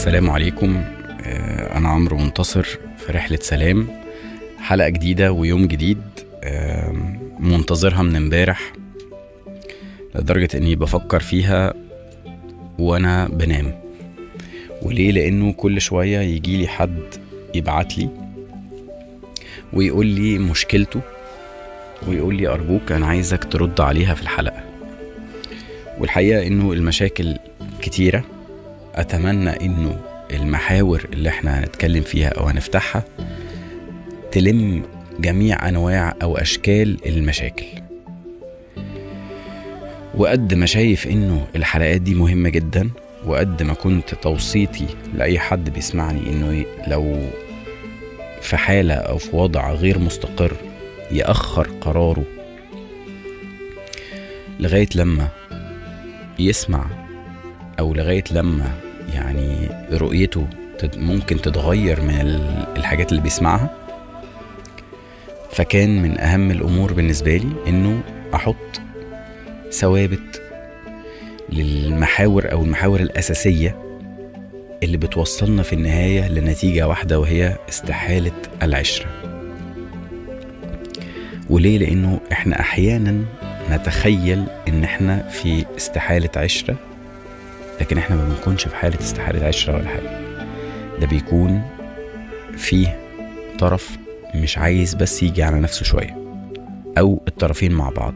السلام عليكم آه، أنا عمرو منتصر في رحلة سلام حلقة جديدة ويوم جديد آه، منتظرها من امبارح لدرجة إني بفكر فيها وأنا بنام وليه لأنه كل شوية يجيلي حد يبعتلي ويقول لي مشكلته ويقول لي أرجوك أنا عايزك ترد عليها في الحلقة والحقيقة إنه المشاكل كتيرة أتمنى إنه المحاور اللي احنا هنتكلم فيها أو هنفتحها تلم جميع أنواع أو أشكال المشاكل وقد ما شايف إنه الحلقات دي مهمة جدا وقد ما كنت توصيتي لأي حد بيسمعني إنه لو في حالة أو في وضع غير مستقر يأخر قراره لغاية لما يسمع أو لغاية لما يعني رؤيته تت- ممكن تتغير من ال- الحاجات اللي بيسمعها فكان من أهم الأمور بالنسبة لي إنه أحط ثوابت للمحاور أو المحاور الأساسية اللي بتوصلنا في النهاية لنتيجة واحدة وهي استحالة العشرة وليه لأنه إحنا أحيانا نتخيل إن إحنا في استحالة عشرة لكن إحنا ما بنكونش في حالة استحالة عشرة ولا حاجة ده بيكون فيه طرف مش عايز بس يجي على نفسه شوية أو الطرفين مع بعض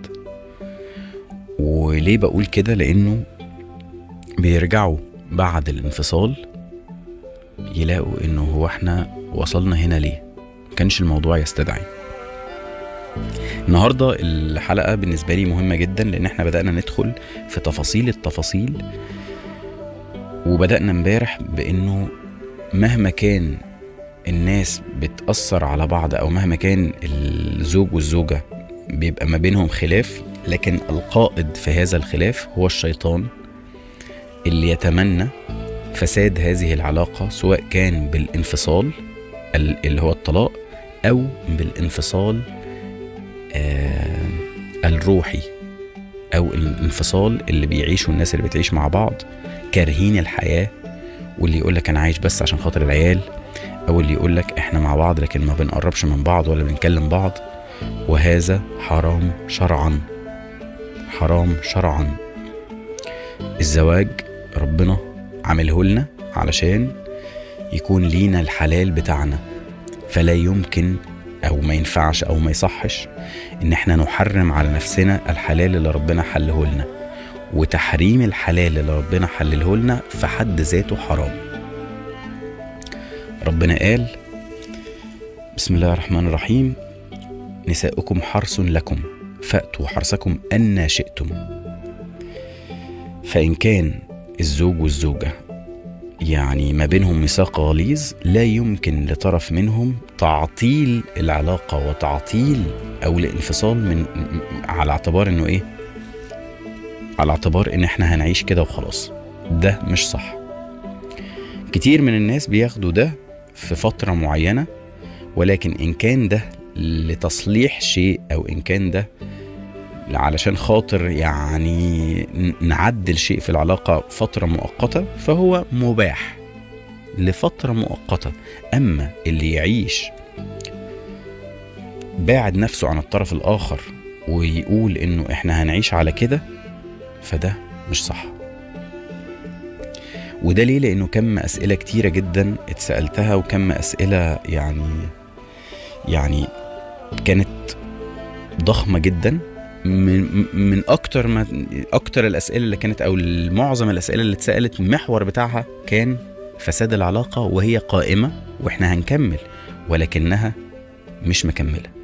وليه بقول كده لأنه بيرجعوا بعد الانفصال يلاقوا انه هو احنا وصلنا هنا ليه كانش الموضوع يستدعي النهارده الحلقه بالنسبه لي مهمه جدا لان احنا بدانا ندخل في تفاصيل التفاصيل وبدانا امبارح بانه مهما كان الناس بتاثر على بعض او مهما كان الزوج والزوجه بيبقى ما بينهم خلاف لكن القائد في هذا الخلاف هو الشيطان اللي يتمنى فساد هذه العلاقة سواء كان بالانفصال ال- اللي هو الطلاق أو بالانفصال آه الروحي أو الانفصال اللي بيعيشوا الناس اللي بتعيش مع بعض كارهين الحياة واللي يقول لك أنا عايش بس عشان خاطر العيال أو اللي يقول لك إحنا مع بعض لكن ما بنقربش من بعض ولا بنكلم بعض وهذا حرام شرعا حرام شرعا الزواج ربنا عامله لنا علشان يكون لينا الحلال بتاعنا فلا يمكن او ما ينفعش او ما يصحش ان احنا نحرم على نفسنا الحلال اللي ربنا حله لنا وتحريم الحلال اللي ربنا حلله لنا في حد ذاته حرام ربنا قال بسم الله الرحمن الرحيم نساؤكم حرث لكم فأتوا حرثكم أن شئتم فإن كان الزوج والزوجة يعني ما بينهم ميثاق غليظ لا يمكن لطرف منهم تعطيل العلاقة وتعطيل أو الانفصال من م- على اعتبار إنه إيه؟ على اعتبار إن إحنا هنعيش كده وخلاص ده مش صح كتير من الناس بياخدوا ده في فترة معينة ولكن إن كان ده لتصليح شيء أو إن كان ده علشان خاطر يعني ن- نعدل شيء في العلاقة فترة مؤقتة فهو مباح لفترة مؤقتة أما اللي يعيش باعد نفسه عن الطرف الآخر ويقول إنه إحنا هنعيش على كده فده مش صح وده ليه لأنه كم أسئلة كتيرة جدا اتسألتها وكم أسئلة يعني يعني كانت ضخمة جدا من من اكتر ما اكتر الاسئله اللي كانت او معظم الاسئله اللي اتسالت المحور بتاعها كان فساد العلاقه وهي قائمه واحنا هنكمل ولكنها مش مكمله